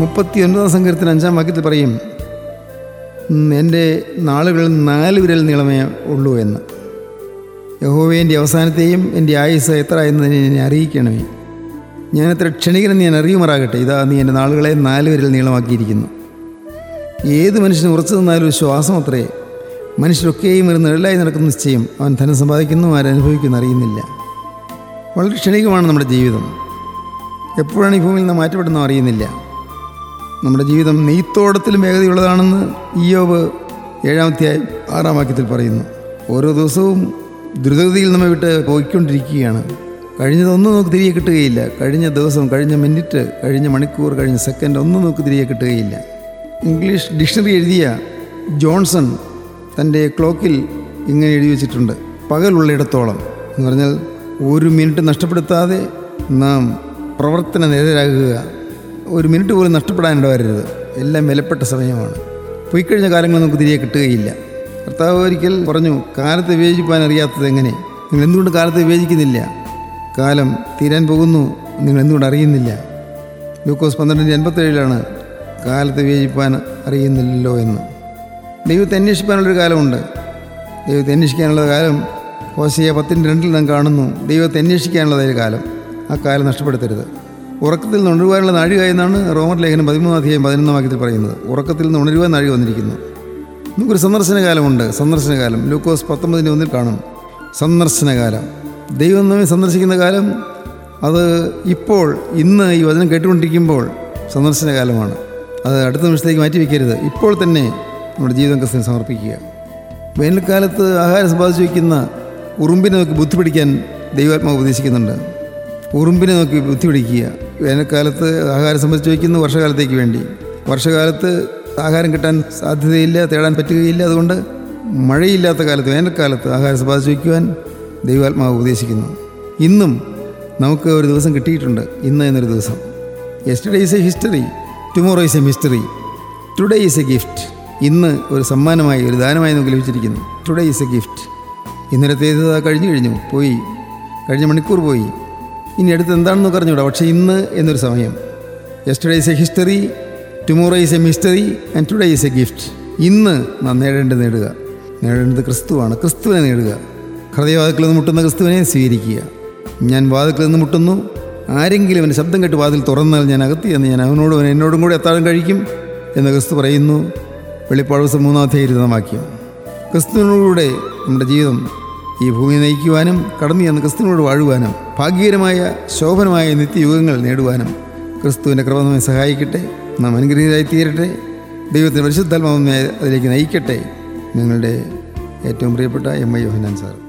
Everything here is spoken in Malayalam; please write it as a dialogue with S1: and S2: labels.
S1: മുപ്പത്തി ഒൻപതാം സങ്കീർത്തിന് അഞ്ചാം വാക്യത്തിൽ പറയും "ഉം, എൻ്റെ നാളുകൾ നാല് വിരൽ നീളമേ ഉള്ളൂ എന്ന് യഹോവേ എൻ്റെ അവസാനത്തെയും എൻ്റെ ആയുസ് എത്ര എന്നതിനെ എന്നെ അറിയിക്കണമേ ഞാൻ എത്ര ക്ഷണികനെന്ന് ഞാൻ അറിയുമാറാകട്ടെ ഇതാ നീ എൻ്റെ നാളുകളെ നാല് വിരൽ നീളമാക്കിയിരിക്കുന്നു ഏത് മനുഷ്യന് ഉറച്ചു നിന്നാലും ഒരു ശ്വാസം അത്രേ മനുഷ്യരൊക്കെയും ഒരു നിഴലായി നടക്കുന്ന നിശ്ചയം അവൻ ധനം സമ്പാദിക്കുന്നു ആരനുഭവിക്കുന്നു അറിയുന്നില്ല വളരെ ക്ഷണികമാണ് നമ്മുടെ ജീവിതം എപ്പോഴാണ് ഈ ഭൂമിയിൽ നിന്ന് മാറ്റപ്പെടുന്നോ അറിയുന്നില്ല നമ്മുടെ ജീവിതം നെയ്ത്തോടത്തിലും വേഗതയുള്ളതാണെന്ന് ഇയോബ് ഏഴാമത്തെ ആറാം വാക്യത്തിൽ പറയുന്നു ഓരോ ദിവസവും ദ്രുതഗതിയിൽ നമ്മെ വിട്ട് പോയിക്കൊണ്ടിരിക്കുകയാണ് കഴിഞ്ഞതൊന്നും നമുക്ക് തിരികെ കിട്ടുകയില്ല കഴിഞ്ഞ ദിവസം കഴിഞ്ഞ മിനിറ്റ് കഴിഞ്ഞ മണിക്കൂർ കഴിഞ്ഞ സെക്കൻഡ് ഒന്നും നമുക്ക് തിരികെ കിട്ടുകയില്ല ഇംഗ്ലീഷ് ഡിക്ഷണറി എഴുതിയ ജോൺസൺ തൻ്റെ ക്ലോക്കിൽ ഇങ്ങനെ എഴുതി വെച്ചിട്ടുണ്ട് പകലുള്ളിടത്തോളം എന്ന് പറഞ്ഞാൽ ഒരു മിനിറ്റ് നഷ്ടപ്പെടുത്താതെ നാം പ്രവർത്തന നിരതരാകുക ഒരു മിനിറ്റ് പോലും നഷ്ടപ്പെടാനിട വരരുത് എല്ലാം വിലപ്പെട്ട സമയമാണ് പോയിക്കഴിഞ്ഞ കാലങ്ങൾ നമുക്ക് തിരികെ കിട്ടുകയില്ല കർത്താവ് ഒരിക്കൽ പറഞ്ഞു കാലത്തെ വിവേചിപ്പാൻ അറിയാത്തത് എങ്ങനെ നിങ്ങൾ എന്തുകൊണ്ട് കാലത്തെ വിവേചിക്കുന്നില്ല കാലം തീരാൻ പോകുന്നു നിങ്ങൾ എന്തുകൊണ്ട് അറിയുന്നില്ല ലൂക്കോസ് പന്ത്രണ്ടിൻ്റെ എൺപത്തേഴിലാണ് കാലത്തെ വിവേചിപ്പാൻ അറിയുന്നില്ലല്ലോ എന്ന് ദൈവത്തെ അന്വേഷിക്കാനുള്ളൊരു കാലമുണ്ട് ദൈവത്തെ അന്വേഷിക്കാനുള്ള കാലം ഹോസിയ പത്തിൻ്റെ രണ്ടിൽ നാം കാണുന്നു ദൈവത്തെ അന്വേഷിക്കാനുള്ളതായ കാലം ആ കാലം നഷ്ടപ്പെടുത്തരുത് ഉറക്കത്തിൽ നിന്ന് ഉണരുവാനുള്ള നാഴിക എന്നാണ് റോമർ ലേഖനം പതിമൂന്നാം അധ്യായം പതിനൊന്നാം വാക്യത്തിൽ പറയുന്നത് ഉറക്കത്തിൽ നിന്ന് ഉണരുവാൻ നാഴിക വന്നിരിക്കുന്നു നമുക്കൊരു സന്ദർശന കാലമുണ്ട് സന്ദർശന കാലം ലൂക്കോസ് പത്തൊമ്പതിൻ്റെ ഒന്നിൽ കാണും സന്ദർശന കാലം ദൈവം നമ്മെ സന്ദർശിക്കുന്ന കാലം അത് ഇപ്പോൾ ഇന്ന് ഈ വചനം കേട്ടുകൊണ്ടിരിക്കുമ്പോൾ സന്ദർശന കാലമാണ് അത് അടുത്ത നിമിഷത്തേക്ക് മാറ്റി വയ്ക്കരുത് ഇപ്പോൾ തന്നെ നമ്മുടെ ജീവിതം ക്രിസ്ത്യന് സമർപ്പിക്കുക വേനൽക്കാലത്ത് ആഹാരം സമ്പാദിച്ചു വയ്ക്കുന്ന ഉറുമ്പിനെ നോക്കി ബുദ്ധി പിടിക്കാൻ ദൈവാത്മാവ് ഉപദേശിക്കുന്നുണ്ട് ഉറുമ്പിനെ നോക്കി ബുദ്ധി പിടിക്കുക വേനൽക്കാലത്ത് ആഹാരം സമ്പാദിച്ചു വയ്ക്കുന്നു വർഷകാലത്തേക്ക് വേണ്ടി വർഷകാലത്ത് ആഹാരം കിട്ടാൻ സാധ്യതയില്ല തേടാൻ പറ്റുകയില്ല അതുകൊണ്ട് മഴയില്ലാത്ത കാലത്ത് വേനൽക്കാലത്ത് ആഹാരം സമ്പാദിച്ചു വയ്ക്കുവാൻ ദൈവാത്മാവ് ഉപദേശിക്കുന്നു ഇന്നും നമുക്ക് ഒരു ദിവസം കിട്ടിയിട്ടുണ്ട് ഇന്ന് എന്നൊരു ദിവസം yesterday is a history tomorrow is a mystery today is a gift ഇന്ന് ഒരു സമ്മാനമായി ഒരു ദാനമായി നമുക്ക് ലഭിച്ചിരിക്കുന്നു ടുഡേ ഈസ് എ ഗിഫ്റ്റ് ഇന്നലത്തേത് ദാ കഴിഞ്ഞു കഴിഞ്ഞു പോയി കഴിഞ്ഞ മണിക്കൂർ പോയി ഇനി അടുത്ത് എന്താണെന്ന് പറഞ്ഞുകൂടാ പക്ഷേ ഇന്ന് എന്നൊരു സമയം yesterday is a history tomorrow is a mystery and today is a gift ഇന്ന് നാം നേടേണ്ടത് നേടുക നേടേണ്ടത് ക്രിസ്തുവാണ് ക്രിസ്തുവിനെ നേടുക ഹൃദയവാതിക്കൽ നിന്ന് മുട്ടുന്ന ക്രിസ്തുവിനെ സ്വീകരിക്കുക ഞാൻ വാതിക്കൽ നിന്ന് മുട്ടുന്നു ആരെങ്കിലും എൻ്റെ ശബ്ദം കേട്ട് വാതിൽ തുറന്നാൽ ഞാൻ അകത്തി എന്ന് ഞാൻ അവനോടും അവൻ എന്നോടും കൂടി എത്താൻ കഴിക്കും എന്ന് ക്രിസ്തു പറയുന്നു വെളിപ്പാട് ദിവസം മൂന്നാം അധ്യായം ഇരുപതാം വാക്യം ക്രിസ്തുവിനോടുകൂടെ നമ്മുടെ ജീവിതം ഈ ഭൂമിയെ നയിക്കുവാനും കടന്നു ചെന്ന് ക്രിസ്തുവിനോട് വാഴുവാനും ഭാഗ്യകരമായ ശോഭനമായ നിത്യയുഗങ്ങൾ നേടുവാനും ക്രിസ്തുവിൻ്റെ കൃപ നമ്മെ സഹായിക്കട്ടെ നാം അനുഗ്രഹീതരായി തീരട്ടെ ദൈവത്തിൻ്റെ പരിശുദ്ധാത്മാവിനെ അതിലേക്ക് നയിക്കട്ടെ നിങ്ങളുടെ ഏറ്റവും പ്രിയപ്പെട്ട എം ഐ യോഹനാൻ സാർ